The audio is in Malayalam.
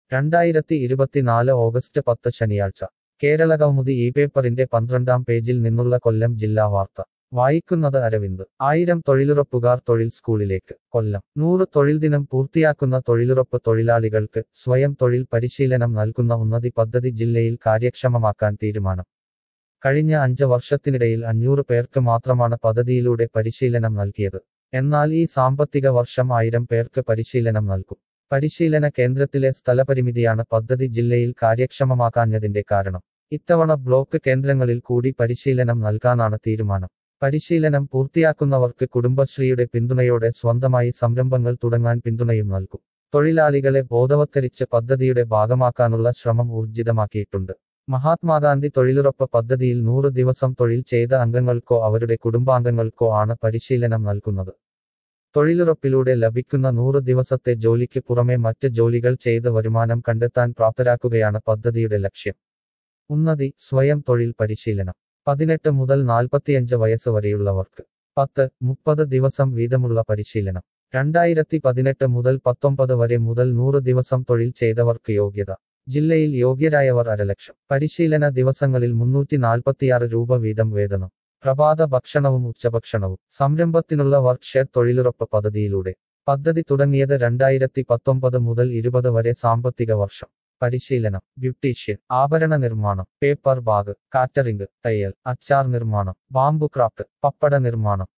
രണ്ടായിരത്തി ഇരുപത്തിനാല് ഓഗസ്റ്റ് പത്ത് ശനിയാഴ്ച കേരള കൗമുദി ഈ പേപ്പറിന്റെ പന്ത്രണ്ടാം പേജിൽ നിന്നുള്ള കൊല്ലം ജില്ലാ വാർത്ത വായിക്കുന്നത് അരവിന്ദ് ആയിരം തൊഴിലുറപ്പുകാർ തൊഴിൽ സ്കൂളിലേക്ക് കൊല്ലം നൂറ് തൊഴിൽ ദിനം പൂർത്തിയാക്കുന്ന തൊഴിലുറപ്പ് തൊഴിലാളികൾക്ക് സ്വയം തൊഴിൽ പരിശീലനം നൽകുന്ന ഉന്നതി പദ്ധതി ജില്ലയിൽ കാര്യക്ഷമമാക്കാൻ തീരുമാനം കഴിഞ്ഞ അഞ്ച് വർഷത്തിനിടയിൽ അഞ്ഞൂറ് പേർക്ക് മാത്രമാണ് പദ്ധതിയിലൂടെ പരിശീലനം നൽകിയത് എന്നാൽ ഈ സാമ്പത്തിക വർഷം ആയിരം പേർക്ക് പരിശീലനം നൽകും പരിശീലന കേന്ദ്രത്തിലെ സ്ഥലപരിമിതിയാണ് പദ്ധതി ജില്ലയിൽ കാര്യക്ഷമമാക്കാഞ്ഞതിന്റെ കാരണം ഇത്തവണ ബ്ലോക്ക് കേന്ദ്രങ്ങളിൽ കൂടി പരിശീലനം നൽകാനാണ് തീരുമാനം പരിശീലനം പൂർത്തിയാക്കുന്നവർക്ക് കുടുംബശ്രീയുടെ പിന്തുണയോടെ സ്വന്തമായി സംരംഭങ്ങൾ തുടങ്ങാൻ പിന്തുണയും നൽകും തൊഴിലാളികളെ ബോധവത്കരിച്ച് പദ്ധതിയുടെ ഭാഗമാക്കാനുള്ള ശ്രമം ഊർജിതമാക്കിയിട്ടുണ്ട് മഹാത്മാഗാന്ധി തൊഴിലുറപ്പ് പദ്ധതിയിൽ നൂറ് ദിവസം തൊഴിൽ ചെയ്ത അംഗങ്ങൾക്കോ അവരുടെ കുടുംബാംഗങ്ങൾക്കോ ആണ് പരിശീലനം നൽകുന്നത് തൊഴിലുറപ്പിലൂടെ ലഭിക്കുന്ന നൂറ് ദിവസത്തെ ജോലിക്ക് പുറമെ മറ്റ് ജോലികൾ ചെയ്ത് വരുമാനം കണ്ടെത്താൻ പ്രാപ്തരാക്കുകയാണ് പദ്ധതിയുടെ ലക്ഷ്യം ഉന്നതി സ്വയം തൊഴിൽ പരിശീലനം പതിനെട്ട് മുതൽ നാൽപ്പത്തിയഞ്ച് വയസ്സ് വരെയുള്ളവർക്ക് പത്ത് മുപ്പത് ദിവസം വീതമുള്ള പരിശീലനം രണ്ടായിരത്തി പതിനെട്ട് മുതൽ പത്തൊമ്പത് വരെ മുതൽ നൂറ് ദിവസം തൊഴിൽ ചെയ്തവർക്ക് യോഗ്യത ജില്ലയിൽ യോഗ്യരായവർ അരലക്ഷം പരിശീലന ദിവസങ്ങളിൽ മുന്നൂറ്റി നാൽപ്പത്തിയാറ് രൂപ വീതം വേതനം പ്രഭാത ഭക്ഷണവും ഉച്ചഭക്ഷണവും സംരംഭത്തിനുള്ള വർക്ക് ഷെയർ തൊഴിലുറപ്പ് പദ്ധതിയിലൂടെ പദ്ധതി തുടങ്ങിയത് രണ്ടായിരത്തി പത്തൊമ്പത് മുതൽ ഇരുപത് വരെ സാമ്പത്തിക വർഷം പരിശീലനം ബ്യൂട്ടീഷ്യൻ ആഭരണ നിർമ്മാണം പേപ്പർ ബാഗ് കാറ്ററിംഗ് തയ്യൽ അച്ചാർ നിർമ്മാണം ബാംബു ക്രാഫ്റ്റ് പപ്പട നിർമ്മാണം